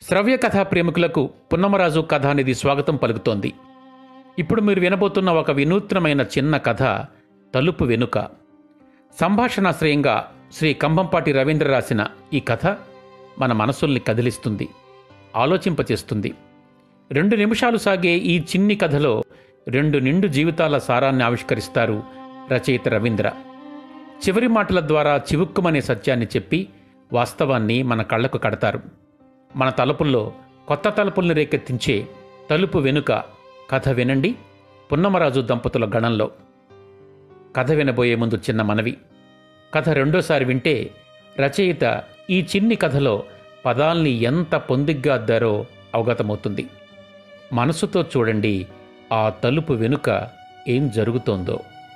శ్రవ్య కథా ప్రేమికులకు పున్నమరాజు కథానిధి స్వాగతం పలుకుతోంది ఇప్పుడు మీరు వినబోతున్న ఒక వినూత్నమైన చిన్న కథ తలుపు వెనుక సంభాషణాశ్రయంగా శ్రీ కంభంపాటి రవీంద్ర రాసిన ఈ కథ మన మనసుల్ని కదిలిస్తుంది ఆలోచింపచేస్తుంది రెండు నిమిషాలు సాగే ఈ చిన్ని కథలో రెండు నిండు జీవితాల సారాన్ని ఆవిష్కరిస్తారు రచయిత రవీంద్ర చివరి మాటల ద్వారా చివుక్కుమనే సత్యాన్ని చెప్పి వాస్తవాన్ని మన కళ్ళకు కడతారు మన తలుపుల్లో కొత్త తలుపుల్ని రేకెత్తించే తలుపు వెనుక కథ వినండి పున్నమరాజు దంపతుల గణంలో కథ వినబోయే ముందు చిన్న మనవి కథ రెండోసారి వింటే రచయిత ఈ చిన్ని కథలో పదాల్ని ఎంత పొందిగ్గా అద్దారో అవగతమవుతుంది మనసుతో చూడండి ఆ తలుపు వెనుక ఏం జరుగుతోందో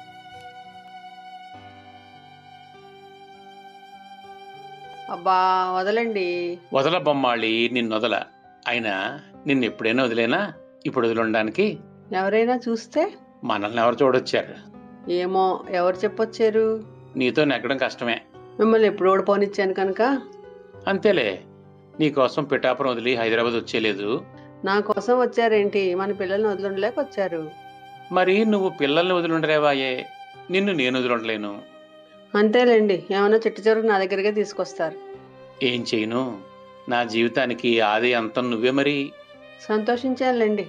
అబ్బా వదలండి వదల బొమ్మాళి నిన్నొదల అయినా నిన్ను ఎప్పుడైనా వదిలేనా ఇప్పుడు వదిలిండడానికి ఎవరైనా చూస్తే మనల్ని ఎవరు చూడొచ్చారు ఏమో ఎవరు చెప్పొచ్చారు నీతో నెగ్గడం కష్టమే మిమ్మల్ని ఎప్పుడు ఓడిపోనిచ్చాను కనుక అంతేలే నీకోసం పిఠాపురం వదిలి హైదరాబాద్ వచ్చేలేదు నా కోసం వచ్చారేంటి మన పిల్లల్ని వదిలిండలేక వచ్చారు మరి నువ్వు పిల్లల్ని వదిలిండరేవాయే నిన్ను నేను వదిలిండలేను అంతేలేండి ఏమైనా చిట్ట చివరికి నా దగ్గరికే తీసుకొస్తారు ఏం చేయను నా జీవితానికి ఆది అంతం నువ్వే మరి సంతోషించాలండి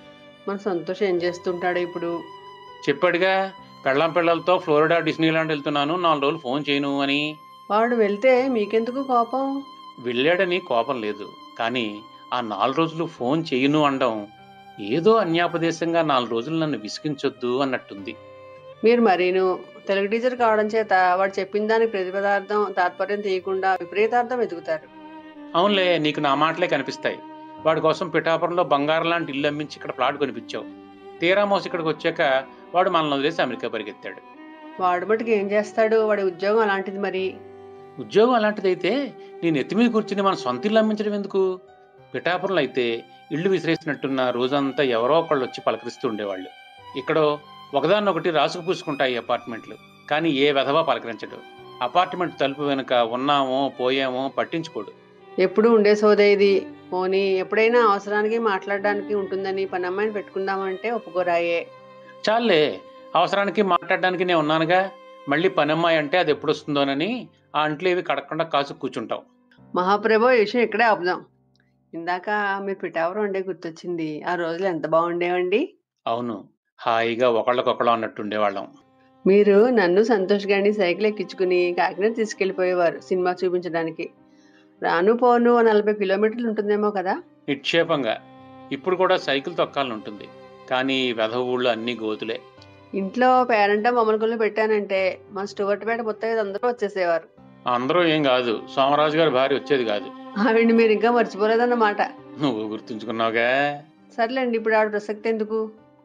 మన సంతోషం ఏం చేస్తుంటాడు ఇప్పుడు చెప్పాడుగా పెళ్ళం పిల్లలతో ఫ్లోరిడా డిస్నీలాండ్ వెళ్తున్నాను నాలుగు రోజులు ఫోన్ చేయను అని వాడు వెళ్తే మీకెందుకు కోపం వెళ్ళాడని కోపం లేదు కానీ ఆ నాలుగు రోజులు ఫోన్ చేయను అనడం ఏదో అన్యాపదేశంగా నాలుగు రోజులు నన్ను విసిగించొద్దు అన్నట్టుంది మీరు మరీను తెలుగు టీచర్ కావడం చేత వాడు చెప్పిన దానికి ప్రతిపదార్థం తాత్పర్యం తీయకుండా విపరీతార్థం వెతుకుతారు అవునులే నీకు నా మాటలే కనిపిస్తాయి వాడి కోసం పిఠాపురంలో బంగారం లాంటి ఇల్లు అమ్మించి ఇక్కడ ప్లాట్ కొనిపించావు తీరా మోసి ఇక్కడికి వచ్చాక వాడు మనల్ని వదిలేసి అమెరికా పరిగెత్తాడు వాడు మటుకు ఏం చేస్తాడు వాడి ఉద్యోగం అలాంటిది మరి ఉద్యోగం అలాంటిదైతే నేను ఎత్తి మీద కూర్చుని మన సొంత ఇల్లు అమ్మించడం ఎందుకు పిఠాపురంలో అయితే ఇల్లు విసిరేసినట్టున్న రోజంతా ఎవరో ఒకళ్ళు వచ్చి పలకరిస్తూ ఉండేవాళ్ళు ఇక్కడో ఒకదాన్నొకటి రాసుకు పూసుకుంటాయి ఈ అపార్ట్మెంట్లు కానీ ఏ వెధవా పలకరించడు అపార్ట్మెంట్ తలుపు వెనుక ఉన్నామో పోయామో పట్టించుకోడు ఎప్పుడు ఉండే సోదే ఇది పోనీ ఎప్పుడైనా అవసరానికి మాట్లాడడానికి ఉంటుందని పని అమ్మాయిని పెట్టుకుందామంటే ఒప్పుకోరాయే చాలే అవసరానికి మాట్లాడడానికి నేను ఉన్నానుగా మళ్ళీ పనమ్మాయి అంటే అది ఎప్పుడు వస్తుందోనని ఆ అంట్లు ఏవి కడకుండా కాసు కూర్చుంటావు మహాప్రభు ఈ విషయం ఇక్కడే ఆపుదాం ఇందాక మీరు పిఠాపురం ఉండే గుర్తొచ్చింది ఆ రోజులు ఎంత బాగుండేవండి అవును హాయిగా ఒకళ్ళకొకళ్ళు అన్నట్టు ఉండేవాళ్ళం మీరు నన్ను సంతోష్ గారిని సైకిల్ ఎక్కించుకుని కాకినాడ తీసుకెళ్లిపోయేవారు సినిమా చూపించడానికి రాను పోను ఓ నలభై కిలోమీటర్లు ఉంటుందేమో కదా నిక్షేపంగా ఇప్పుడు కూడా సైకిల్ తొక్కాలని ఉంటుంది కానీ వెధవ ఊళ్ళో అన్ని గోతులే ఇంట్లో పేరంట మమ్మల్ని పెట్టానంటే మా స్టూవర్ట్ పేట మొత్తం అందరూ వచ్చేసేవారు అందరూ ఏం కాదు సోమరాజు గారి భార్య వచ్చేది కాదు ఆవిడ్ని మీరు ఇంకా మర్చిపోలేదన్నమాట నువ్వు గుర్తుంచుకున్నావుగా సర్లేండి ఇప్పుడు ఆవిడ ప్రసక్తి ఎందుకు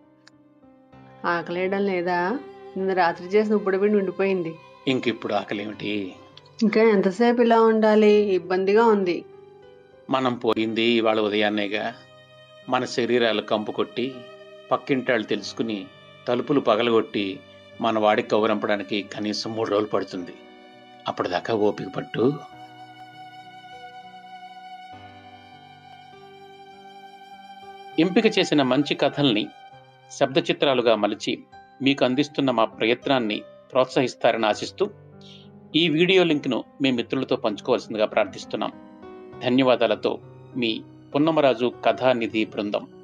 ఆకలేయడం లేదా నిన్న రాత్రి చేసిన ఇప్పుడు పిండి ఉండిపోయింది ఇంక ఇప్పుడు ఆకలేమిటి ఇంకా ఎంతసేపు ఇలా ఉండాలి ఇబ్బందిగా ఉంది మనం పోయింది ఇవాళ ఉదయాన్నేగా మన శరీరాలు కంపు కొట్టి పక్కింటాళ్ళు తెలుసుకుని తలుపులు పగలగొట్టి మన వాడికి కౌరంపడానికి కనీసం మూడు రోజులు పడుతుంది అప్పటిదాకా ఓపిక పట్టు ఎంపిక చేసిన మంచి కథల్ని శబ్ద చిత్రాలుగా మలిచి మీకు అందిస్తున్న మా ప్రయత్నాన్ని ప్రోత్సహిస్తారని ఆశిస్తూ ఈ వీడియో లింక్ను మీ మిత్రులతో పంచుకోవాల్సిందిగా ప్రార్థిస్తున్నాం ధన్యవాదాలతో మీ పున్నమరాజు కథానిధి బృందం